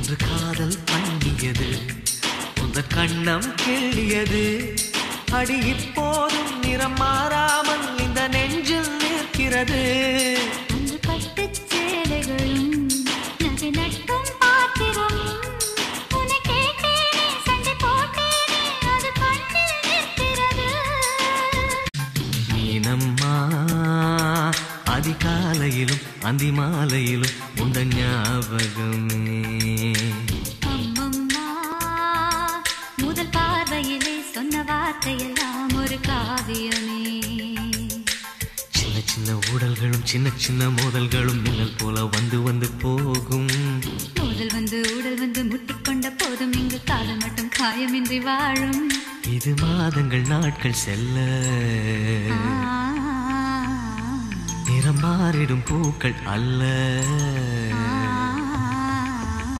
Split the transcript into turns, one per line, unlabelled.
ஒன்று காதல் பண்ணியது உந்த கண்ணம் கிள்ளியது அடி இப்போதும் நிறம் மாறாமல் இந்த நெஞ்சில் நிற்கிறது
அன்று பட்டுச் சேலைகளும் நகை நட்டும் பாத்திரம் உன்னை கேட்டேனே சண்டை போட்டேனே அது கண்ணில் நிற்கிறது
மீனம்மா அதிகாலையிலும் அந்தி மாலையிலும் உந்த ஞாபகமே
அம்மம்மா முதல் பார்வையிலே சொன்ன வார்த்தையெல்லாம் ஒரு காவியமே
சின்ன சின்ன ஊடல்களும் சின்ன சின்ன மோதல்களும் மின்னல் போல வந்து வந்து போகும்
முதல் வந்து உடல் வந்து முட்டிக்கொண்ட போதும் இங்கு காதல் மட்டும் காயமின்றி வாழும்
இது மாதங்கள் நாட்கள் செல்ல
ஆ
நிறம் மாறிடும் பூக்கள் அல்ல